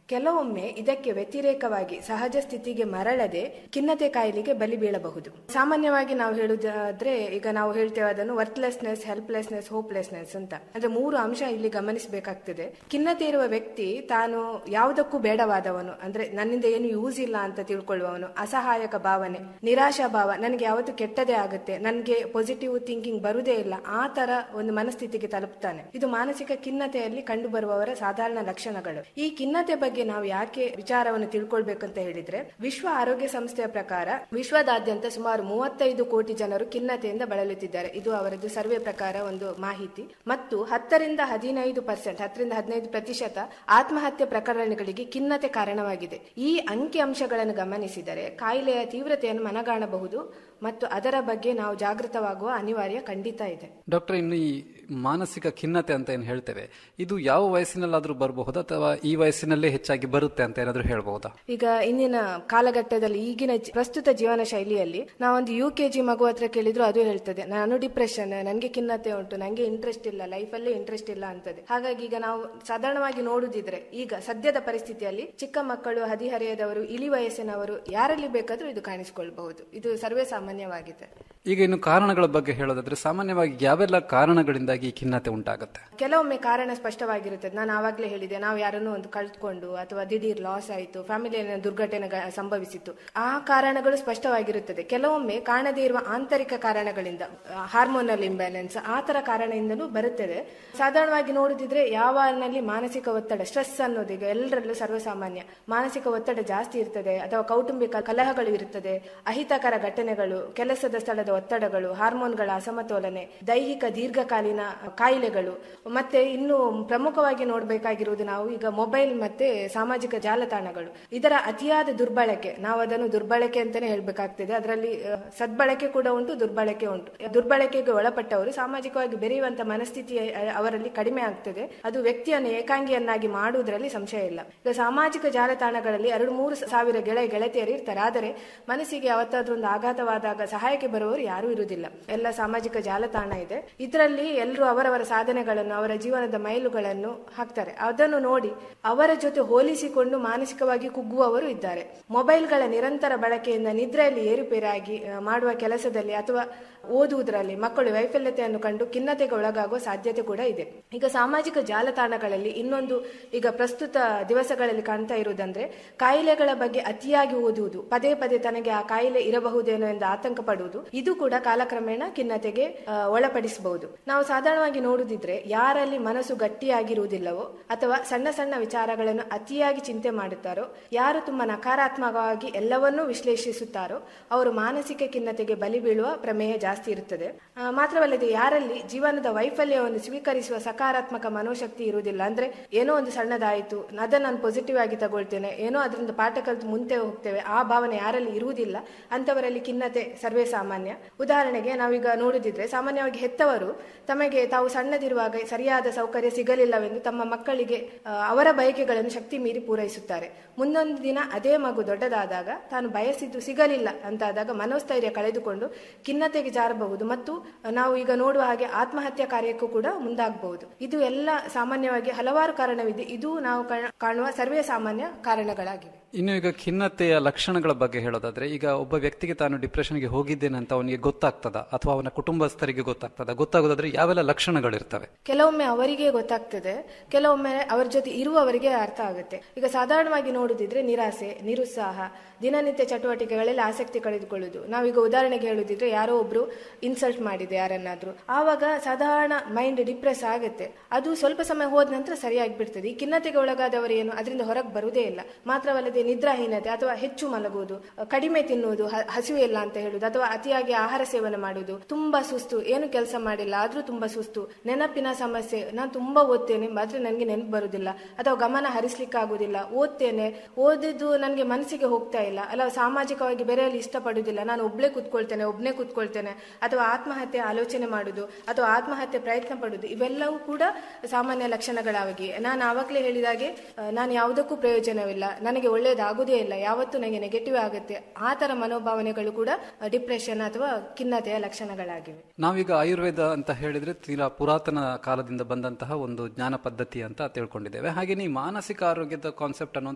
ಕೆಲವೊಮ್ಮೆ ಇದಕ್ಕೆ ವ್ಯತಿರೇಕವಾಗಿ ಸಹಜ ಸ್ಥಿತಿಗೆ ಮರಳದೆ ಖಿನ್ನತೆ ಕಾಯಿಲೆಗೆ ಬಲಿ ಬೀಳಬಹುದು ಸಾಮಾನ್ಯವಾಗಿ ನಾವು ಹೇಳುವುದಾದ್ರೆ ಈಗ ನಾವು ಹೇಳ್ತೇವೆ ಅದನ್ನು ವರ್ತ್ಲೆಸ್ನೆಸ್ ಹೆಲ್ಪ್ಲೆಸ್ನೆಸ್ ಹೋಪ್ಲೆಸ್ನೆಸ್ ಅಂತ ಅಂದ್ರೆ ಮೂರು ಅಂಶ ಇಲ್ಲಿ ಗಮನಿಸಬೇಕಾಗ್ತದೆ ಖಿನ್ನತೆ ಇರುವ ವ್ಯಕ್ತಿ ತಾನು ಯಾವುದಕ್ಕೂ ಬೇಡವಾದವನು ಅಂದ್ರೆ ನನ್ನಿಂದ ಏನು ಯೂಸ್ ಇಲ್ಲ ಅಂತ ತಿಳ್ಕೊಳ್ಳುವವನು ಅಸಹಾಯಕ ಭಾವನೆ ನಿರಾಶಾ ಭಾವ ನನಗೆ ಯಾವತ್ತು ಕೆಟ್ಟದೇ ಆಗುತ್ತೆ ನನಗೆ ಪಾಸಿಟಿವ್ ಥಿಂಕಿಂಗ್ ಬರುದೇ ಇಲ್ಲ ಆ ತರ ಒಂದು ಮನಸ್ಥಿತಿಗೆ ತಲುಪ್ತಾನೆ ಇದು ಮಾನಸಿಕ ಖಿನ್ನತೆಯಲ್ಲಿ ಕಂಡು ಬರುವವರ ಸಾಧಾರಣ ಲಕ್ಷಣಗಳು ಈ ಖಿನ್ನತೆ ಬಗ್ಗೆ ನಾವು ಯಾಕೆ ವಿಚಾರವನ್ನು ತಿಳ್ಕೊಳ್ಬೇಕಂತ ಹೇಳಿದ್ರೆ ವಿಶ್ವ ಆರೋಗ್ಯ ಸಂಸ್ಥೆಯ ಪ್ರಕಾರ ವಿಶ್ವದಾದ್ಯಂತ ಸುಮಾರು ಮೂವತ್ತೈದು ಕೋಟಿ ಜನರು ಖಿನ್ನತೆಯಿಂದ ಬಳಲುತ್ತಿದ್ದಾರೆ ಇದು ಅವರದ್ದು ಸರ್ವೆ ಪ್ರಕಾರ ಒಂದು ಮಾಹಿತಿ ಮತ್ತು ಹತ್ತರಿಂದ ಹದಿನೈದು ಪರ್ಸೆಂಟ್ ಹತ್ತರಿಂದ ಹದಿನೈದು ಪ್ರತಿಶತ ಆತ್ಮಹತ್ಯೆ ಪ್ರಕರಣಗಳಿಗೆ ಖಿನ್ನತೆ ಕಾರಣವಾಗಿದೆ ಈ ಅಂಕಿ ಅಂಶಗಳನ್ನು ಗಮನಿಸಿದರೆ ಕಾಯಿಲೆಯ ತೀವ್ರತೆಯನ್ನು ಮನಗಾಣಬಹುದು ಮತ್ತು ಅದರ ಬಗ್ಗೆ ನಾವು ಜಾಗೃತವಾಗುವ ಅನಿವಾರ್ಯ ಖಂಡಿತ ಇದೆ ಡಾಕ್ಟರ್ ಇನ್ನು ಈ ಮಾನಸಿಕ ಖಿನ್ನತೆ ಅಂತ ಏನು ಹೇಳ್ತೇವೆ ಇದು ಯಾವ ವಯಸ್ಸಿನಲ್ಲಾದ್ರೂ ಬರಬಹುದಾ ಅಥವಾ ಈ ವಯಸ್ಸಿನಲ್ಲೇ ಹೆಚ್ಚಾಗಿ ಬರುತ್ತೆ ಅಂತ ಏನಾದ್ರೂ ಹೇಳ್ಬಹುದಾ ಈಗ ಇಂದಿನ ಕಾಲಘಟ್ಟದಲ್ಲಿ ಈಗಿನ ಜಿ- ಪ್ರಸ್ತುತ ಜೀವನ ಶೈಲಿಯಲ್ಲಿ ನಾವೊಂದು ಯು ಕೆ ಜಿ ಮಗು ಹತ್ರ ಕೇಳಿದ್ರು ಅದು ಹೇಳ್ತದೆ ನಾನು ಡಿಪ್ರೆಷನ್ ನನಗೆ ಖಿನ್ನತೆ ಉಂಟು ನನಗೆ ಇಂಟ್ರೆಸ್ಟ್ ಇಲ್ಲ ಲೈಫಲ್ಲೇ ಇಂಟ್ರೆಸ್ಟ್ ಇಲ್ಲ ಅಂತದೆ ಹಾಗಾಗಿ ಈಗ ನಾವು ಸಾಧಾರಣವಾಗಿ ನೋಡುದಿದ್ರೆ ಈಗ ಸದ್ಯದ ಪರಿಸ್ಥಿತಿಯಲ್ಲಿ ಚಿಕ್ಕ ಮಕ್ಕಳು ಹದಿಹರೆಯದವರು ಇಳಿ ವಯಸ್ಸಿನವರು ಯಾರಲ್ಲಿ ಬೇಕಾದ್ರೂ ಇದು ಕಾಣಿಸಿಕೊಳ್ಬಹುದು ಇದು ಸರ್ವೇ ಸಾಮಾನ್ಯವಾಗಿದೆ ಈಗ ಇನ್ನು ಕಾರಣಗಳ ಬಗ್ಗೆ ಹೇಳೋದಾದ್ರೆ ಸಾಮಾನ್ಯವಾಗಿ ಯಾವೆಲ್ಲ ಕಾರಣಗಳಿಂದಾಗಿ ಈ ಖಿನ್ನತೆ ಉಂಟಾಗುತ್ತೆ ಕೆಲವೊಮ್ಮೆ ಕಾರಣ ಸ್ಪಷ್ಟವಾಗಿರುತ್ತದೆ ನಾನು ಆವಾಗಲೇ ಹೇಳಿದೆ ನಾವು ಯಾರನ್ನೂ ಒಂದು ಕಳ್ಕೊಂಡು ಅಥವಾ ದಿಢೀರ್ ಲಾಸ್ ಆಯಿತು ಫ್ಯಾಮಿಲಿಯಲ್ಲಿ ದುರ್ಘಟನೆ ಗ- ಸಂಭವಿಸಿತು ಆ ಕಾರಣಗಳು ಸ್ಪಷ್ಟವಾಗಿರುತ್ತದೆ ಕೆಲವೊಮ್ಮೆ ಕಾಣದೇ ಇರುವ ಆಂತರಿಕ ಕಾರಣಗಳಿಂದ ಹಾರ್ಮೋನಲ್ ಇಂಬ್ಯಾಲೆನ್ಸ್ ಆ ತರ ಕಾರಣದಿಂದಲೂ ಬರುತ್ತದೆ ಸಾಧಾರಣವಾಗಿ ನೋಡುದಿದ್ರೆ ಯಾವನಲ್ಲಿ ಮಾನಸಿಕ ಒತ್ತಡ ಸ್ಟ್ರೆಸ್ ಅನ್ನೋದು ಈಗ ಎಲ್ಲರಲ್ಲೂ ಸರ್ವಸಾಮಾನ್ಯ ಮಾನಸಿಕ ಒತ್ತಡ ಜಾಸ್ತಿ ಇರ್ತದೆ ಅಥವಾ ಕೌಟುಂಬಿಕ ಕಲಹಗಳು ಇರುತ್ತದೆ ಅಹಿತಕರ ಘಟನೆಗಳು ಕೆಲಸದ ಸ್ಥಳದ ಒತ್ತಡಗಳು ಹಾರ್ಮೋನ್ಗಳ ಅಸಮತೋಲನೆ ದೈಹಿಕ ದೀರ್ಘಕಾಲೀನ ಕಾಯಿಲೆಗಳು ಮತ್ತೆ ಇನ್ನು ಪ್ರಮುಖವಾಗಿ ನೋಡಬೇಕಾಗಿರುವುದು ನಾವು ಈಗ ಮೊಬೈಲ್ ಮತ್ತೆ ಸಾಮಾಜಿಕ ಜಾಲತಾಣಗಳು ಇದರ ಅತಿಯಾದ ದುರ್ಬಳಕೆ ನಾವು ಅದನ್ನು ದುರ್ಬಳಕೆ ಅಂತಾನೆ ಹೇಳ್ಬೇಕಾಗ್ತದೆ ಅದರಲ್ಲಿ ಅಹ್, ಸದ್ಬಳಕೆ ಕೂಡ ಉಂಟು ದುರ್ಬಳಕೆ ಉಂಟು ದುರ್ಬಳಕೆಗೆ ಒಳಪಟ್ಟವರು ಸಾಮಾಜಿಕವಾಗಿ ಬೆರೆಯುವಂತ ಮನಸ್ಥಿತಿ ಅಹ್, ಅವರಲ್ಲಿ ಕಡಿಮೆ ಆಗ್ತದೆ ಅದು ವ್ಯಕ್ತಿಯನ್ನು ಏಕಾಂಗಿಯನ್ನಾಗಿ ಮಾಡುವುದರಲ್ಲಿ ಸಂಶಯ ಇಲ್ಲ ಈಗ ಸಾಮಾಜಿಕ ಜಾಲತಾಣಗಳಲ್ಲಿ ಎರಡು ಮೂರು ಸಾವಿರ ಗೆಳೆಯ ಗೆಳತಿಯರು ಇರ್ತಾರೆ ಆದರೆ ಮನಸ್ಸಿಗೆ ಯಾವತ್ತಾದ್ರೂ ಒಂದು ಆಘಾತವಾದಾಗ ಸಹಾಯಕ್ಕೆ ಬರುವವರು ಯಾರೂ ಇರುವುದಿಲ್ಲ ಎಲ್ಲ ಸಾಮಾಜಿಕ ಜಾಲತಾಣ ಇದೆ ಇದರಲ್ಲಿ ಎಲ್ಲರೂ ಅವರವರ ಸಾಧನೆಗಳನ್ನು ಅವರ ಜೀವನದ ಮೈಲುಗಳನ್ನು ಹಾಕ್ತಾರೆ ಅದನ್ನು ನೋಡಿ ಅವರ ಜೊತೆ ಹೋಲಿಸಿಕೊಂಡು ಮಾನಸಿಕವಾಗಿ ಕುಗ್ಗುವವರು ಇದ್ದಾರೆ ಮೊಬೈಲ್ಗಳ ನಿರಂತರ ಬಳಕೆಯಿಂದ ನಿದ್ರೆಯಲ್ಲಿ ಏರುಪೇರಾಗಿ ಆ, ಮಾಡುವ ಕೆಲಸದಲ್ಲಿ ಅಥವಾ ಓದುವುದರಲ್ಲಿ ಮಕ್ಕಳು ವೈಫಲ್ಯತೆಯನ್ನು ಕಂಡು ಖಿನ್ನತೆಗೆ ಒಳಗಾಗುವ ಸಾಧ್ಯತೆ ಕೂಡ ಇದೆ ಈಗ ಸಾಮಾಜಿಕ ಜಾಲತಾಣಗಳಲ್ಲಿ ಇನ್ನೊಂದು ಈಗ ಪ್ರಸ್ತುತ ದಿವಸಗಳಲ್ಲಿ ಕಾಣ್ತಾ ಇರುವುದಂದ್ರೆ ಕಾಯಿಲೆಗಳ ಬಗ್ಗೆ ಅತಿಯಾಗಿ ಓದುವುದು ಪದೇ ಪದೇ ತನಗೆ ಆ ಕಾಯಿಲೆ ಇರಬಹುದೇನೋ ಎಂದು ಆತಂಕ ಪಡುವುದು ಇದು ಕೂಡ ಕಾಲಕ್ರಮೇಣ ಖಿನ್ನತೆಗೆ ಆ, ಒಳಪಡಿಸಬಹುದು ನಾವು ಸಾಧಾರಣವಾಗಿ ನೋಡುದಿದ್ರೆ ಯಾರಲ್ಲಿ ಮನಸ್ಸು ಗಟ್ಟಿಯಾಗಿರುವುದಿಲ್ಲವೋ ಅಥವಾ ಸಣ್ಣ ಸಣ್ಣ ವಿಚಾರಗಳನ್ನು ಅತಿಯಾಗಿ ಚಿಂತೆ ಮಾಡುತ್ತಾರೋ ಯಾರು ತುಂಬಾ ನಕಾರಾತ್ಮಕವಾಗಿ ಎಲ್ಲವನ್ನೂ ವಿಶ್ಲೇಷಿಸುತ್ತಾರೋ ಅವರು ಮಾನಸಿಕ ಖಿನ್ನತೆಗೆ ಬಲಿ ಬೀಳುವ ಪ್ರಮೇಯ ಜಾಸ್ತಿ ಇರುತ್ತದೆ ಆ, ಮಾತ್ರವಲ್ಲದೆ ಯಾರಲ್ಲಿ ಜೀವನದ ವೈಫಲ್ಯವನ್ನು ಸ್ವೀಕರಿಸುವ ಸಕಾರಾತ್ಮಕ ಮನೋಶಕ್ತಿ ಇರುವುದಿಲ್ಲ ಅಂದ್ರೆ ಏನೋ ಒಂದು ಸಣ್ಣದಾಯಿತು ಅದನ್ನು ನಾನು ಪಾಸಿಟಿವ್ ಆಗಿ ತಗೊಳ್ತೇನೆ ಏನೋ ಅದರಿಂದ ಪಾಠ ಕಲಿತು ಮುಂದೆ ಹೋಗ್ತೇವೆ ಆ ಭಾವನೆ ಯಾರಲ್ಲಿ ಇರುವುದಿಲ್ಲ ಅಂತವರಲ್ಲಿ ಖಿನ್ನತೆ ಸರ್ವೇ ಸಾಮಾನ್ಯ ಉದಾಹರಣೆಗೆ ನಾವೀಗ ನೋಡುದಿದ್ರೆ ಸಾಮಾನ್ಯವಾಗಿ ಹೆತ್ತವರು ತಮಗೆ ತಾವು ಸಣ್ಣದಿರುವಾಗ ಸರಿಯಾದ ಸೌಕರ್ಯ ಸಿಗಲಿಲ್ಲವೆಂದು ತಮ್ಮ ಮಕ್ಕಳಿಗೆ ಆ, ಅವರ ಬಯಕೆಗಳನ್ನು ಶಕ್ತಿ ಮೀರಿ ಪೂರೈಸುತ್ತಾರೆ ಮುಂದೊಂದು ದಿನ ಅದೇ ಮಗು ದೊಡ್ಡದಾದಾಗ ತಾನು ಬಯಸಿದ್ದು ಸಿಗಲಿಲ್ಲ ಅಂತಾದಾಗ ಮನೋಸ್ಥೈರ್ಯ ಕಳೆದುಕೊಂಡು ಖಿನ್ನತೆಗೆ ಜಾರಬಹುದು ಮತ್ತು ನಾವು ಈಗ ನೋಡುವ ಹಾಗೆ ಆತ್ಮಹತ್ಯಾ ಕಾರ್ಯಕ್ಕೂ ಕೂಡ ಮುಂದಾಗಬಹುದು ಇದು ಎಲ್ಲ ಸಾಮಾನ್ಯವಾಗಿ ಹಲವಾರು ಕಾರಣವಿದೆ ಇದು ನಾವು ಕಾಣ- ಕಾಣುವ ಸರ್ವೇ ಸಾಮಾನ್ಯ ಕಾರಣಗಳಾಗಿವೆ ಇನ್ನು ಈಗ ಖಿನ್ನತೆಯ ಲಕ್ಷಣಗಳ ಬಗ್ಗೆ ಹೇಳೋದಾದ್ರೆ ಈಗ ಒಬ್ಬ ವ್ಯಕ್ತಿಗೆ ತಾನು ಡಿಪ್ರೆಷನ್ಗೆ ಹೋಗಿದ್ದೇನೆ ಅಂತ ಅವನಿಗೆ ಗೊತ್ತಾಗ್ತದ ಅಥವಾ ಅವನ ಕುಟುಂಬಸ್ಥರಿಗೆ ಗೊತ್ತಾಗ್ತದ ಗೊತ್ತಾಗೋದಾದ್ರೆ ಯಾವೆಲ್ಲ ಲಕ್ಷಣಗಳಿರ್ತವೆ ಕೆಲವೊಮ್ಮೆ ಅವರಿಗೆ ಗೊತ್ತಾಗ್ತದೆ ಕೆಲವೊಮ್ಮೆ ಅವರ ಜೊತೆ ಇರುವವರಿಗೆ ಅರ್ಥ ಆಗುತ್ತೆ ಈಗ ಸಾಧಾರಣವಾಗಿ ನೋಡುದಿದ್ರೆ ನಿರಾಸೆ ನಿರುತ್ಸಾಹ ದಿನನಿತ್ಯ ಚಟುವಟಿಕೆಗಳಲ್ಲಿ ಆಸಕ್ತಿ ಕಳೆದುಕೊಳ್ಳುವುದು ನಾವೀಗ ಉದಾಹರಣೆಗೆ ಹೇಳುದಿದ್ರೆ ಯಾರೋ ಒಬ್ರು ಇನ್ಸಲ್ಟ್ ಮಾಡಿದೆ ಯಾರನ್ನಾದ್ರೂ ಆವಾಗ ಸಾಧಾರಣ ಮೈಂಡ್ ಡಿಪ್ರೆಸ್ ಆಗುತ್ತೆ ಅದು ಸ್ವಲ್ಪ ಸಮಯ ಹೋದ ನಂತರ ಸರಿಯಾಗಿ ಬಿಡ್ತದೆ ಈ ಖಿನ್ನತೆಗೆ ಒಳಗಾದವರು ಏನು ಅದರಿಂದ ಹೊರಗೆ ಬರುವುದೇ ಇಲ್ಲ ಮಾತ್ರವಲ್ಲದೆ ನಿದ್ರಾಹೀನತೆ ಅಥವಾ ಹೆಚ್ಚು ಮಲಗುವುದು ಕಡಿಮೆ ತಿನ್ನುವುದು ಹ- ಹಸಿವು ಇಲ್ಲ ಅಂತ ಹೇಳುವುದು ಅಥವಾ ಅತಿಯಾಗಿ ಆಹಾರ ಸೇವನೆ ಮಾಡುವುದು ತುಂಬಾ ಸುಸ್ತು ಏನು ಕೆಲಸ ಮಾಡಿಲ್ಲ ಆದ್ರೂ ತುಂಬಾ ಸುಸ್ತು ನೆನಪಿನ ಸಮಸ್ಯೆ ನಾನು ತುಂಬಾ ಓದ್ತೇನೆ ಆದ್ರೆ ನನಗೆ ನೆನಪು ಬರುವುದಿಲ್ಲ ಅಥವಾ ಗಮನ ಹರಿಸ್ಲಿಕ್ಕೆ ಆಗುದಿಲ್ಲ ಓದ್ತೇನೆ ಓದಿದ್ದು ನನಗೆ ಮನಸ್ಸಿಗೆ ಹೋಗ್ತಾ ಇಲ್ಲ ಅಲ್ಲ ಸಾಮಾಜಿಕವಾಗಿ ಬೆರೆಯಲು ಇಷ್ಟಪಡುವುದಿಲ್ಲ ನಾನು ಒಬ್ಳೆ ಕೂತ್ಕೊಳ್ತೇನೆ ಒಬ್ನೇ ಕೂತ್ಕೊಳ್ತೇನೆ ಅಥವಾ ಆತ್ಮಹತ್ಯೆ ಆಲೋಚನೆ ಮಾಡುದು ಅಥವಾ ಆತ್ಮಹತ್ಯೆ ಪ್ರಯತ್ನ ಪಡುದು ಇವೆಲ್ಲವೂ ಕೂಡ ಸಾಮಾನ್ಯ ಲಕ್ಷಣಗಳಾಗಿ ನಾನು ಆವಾಗಲೇ ಹೇಳಿದಾಗೆ ಆ, ನಾನು ಯಾವುದಕ್ಕೂ ಪ್ರಯೋಜನವಿಲ್ಲ ನನಗೆ ಒಳ್ಳೇದಾಗುವುದೇ ಇಲ್ಲ ಯಾವತ್ತೂ ನನಗೆ ನೆಗೆಟಿವ್ ಆಗುತ್ತೆ ಆ ತರ ಮನೋಭಾವನೆಗಳು ಕೂಡ ಡಿಪ್ರೆಷನ್ ಅಥವಾ ಖಿನ್ನತೆಯ ಲಕ್ಷಣಗಳಾಗಿವೆ ನಾವೀಗ ಆಯುರ್ವೇದ ಅಂತ ಹೇಳಿದ್ರೆ ತೀರಾ ಪುರಾತನ ಕಾಲದಿಂದ ಬಂದಂತಹ ಒಂದು ಜ್ಞಾನ ಪದ್ಧತಿ ಅಂತ ತಿಳ್ಕೊಂಡಿದ್ದೇವೆ ಹಾಗೆ ಈ ಮಾನಸಿಕ ಆರೋಗ್ಯದ ಕಾನ್ಸೆಪ್ಟ್ ಅನ್ನೋ